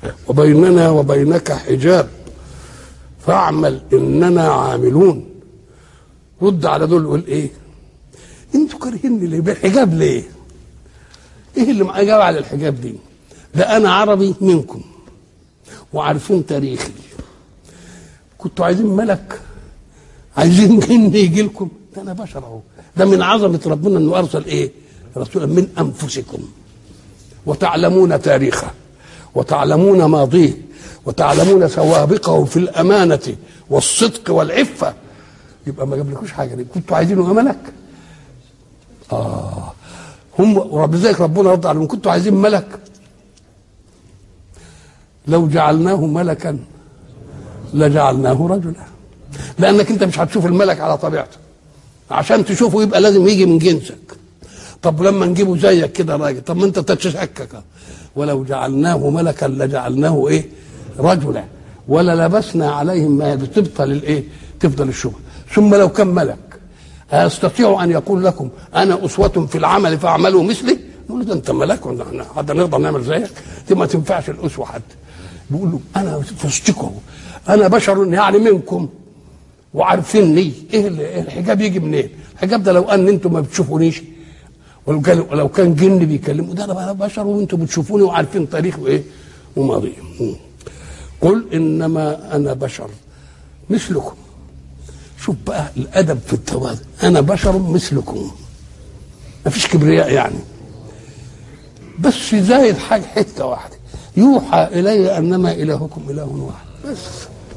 وبيننا وبينك حجاب فاعمل اننا عاملون رد على دول وقول ايه انتوا كارهيني ليه بالحجاب ليه ايه اللي اجاب على الحجاب دي ده انا عربي منكم وعارفين تاريخي كنتوا عايزين ملك عايزين جن يجي لكم ده انا بشر اهو ده من عظمه ربنا انه ارسل ايه رسولا من انفسكم وتعلمون تاريخه وتعلمون ماضيه وتعلمون سوابقه في الامانه والصدق والعفه يبقى ما جابلكوش حاجه دي كنتوا عايزينه ملك اه هم ولذلك ربنا رد عليهم كنتوا عايزين ملك لو جعلناه ملكا لجعلناه رجلا لانك انت مش هتشوف الملك على طبيعته عشان تشوفه يبقى لازم يجي من جنسك طب لما نجيبه زيك كده راجل طب ما انت تتشكك ولو جعلناه ملكا لجعلناه ايه رجلا ولا لبسنا عليهم ما يلبس تبطل الايه تفضل الشبهه ثم لو كان ملك أستطيع أن يقول لكم أنا أسوة في العمل فاعملوا مثلي نقول له ده أنت ملاك ولا حد نقدر نعمل زيك دي ما تنفعش الأسوة حد بيقول له أنا في وسطكم أنا بشر يعني منكم وعارفيني إيه الحجاب يجي منين؟ الحجاب ده لو أن أنتم ما بتشوفونيش ولو كان لو كان جن بيكلموا ده انا بشر وانتم بتشوفوني وعارفين تاريخ وايه وماضي قل انما انا بشر مثلكم شوف بقى الادب في التواضع انا بشر مثلكم ما فيش كبرياء يعني بس زايد حاجه حته واحده يوحى الي انما الهكم اله واحد بس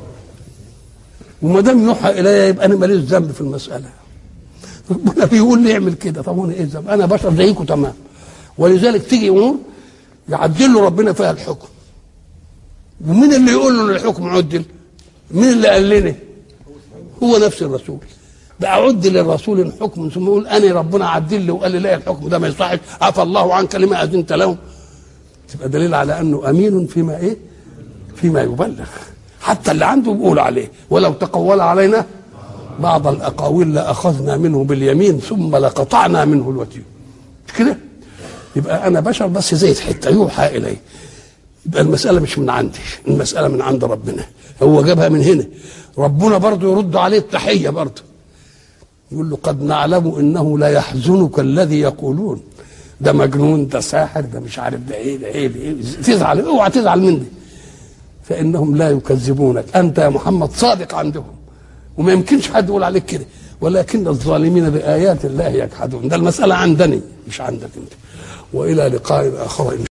وما دام يوحى الي يبقى انا ماليش ذنب في المساله ربنا بيقول لي اعمل كده طب وانا ايه الذنب انا بشر زيكم تمام ولذلك تيجي امور يعدل له ربنا فيها الحكم ومين اللي يقول له ان الحكم عدل مين اللي قال لنا هو نفس الرسول بقى عدل للرسول الحكم ثم يقول انا ربنا عدل لي وقال لي لا الحكم ده ما يصحش عفى الله عنك لما اذنت لهم تبقى دليل على انه امين فيما ايه فيما يبلغ حتى اللي عنده بيقول عليه ولو تقول علينا بعض الاقاويل لاخذنا منه باليمين ثم لقطعنا منه الوتين مش كده يبقى انا بشر بس زي حته يوحى الي يبقى المساله مش من عندي المساله من عند ربنا هو جابها من هنا ربنا برضه يرد عليه التحيه برضه يقول له قد نعلم انه لا يحزنك الذي يقولون ده مجنون ده ساحر ده مش عارف ده ايه ده ايه, ده إيه تزعل اوعى تزعل من دي فانهم لا يكذبونك انت يا محمد صادق عندهم وما يمكنش حد يقول عليك كده ولكن الظالمين بآيات الله يجحدون ده المسألة عندني مش عندك انت وإلى لقاء آخر إن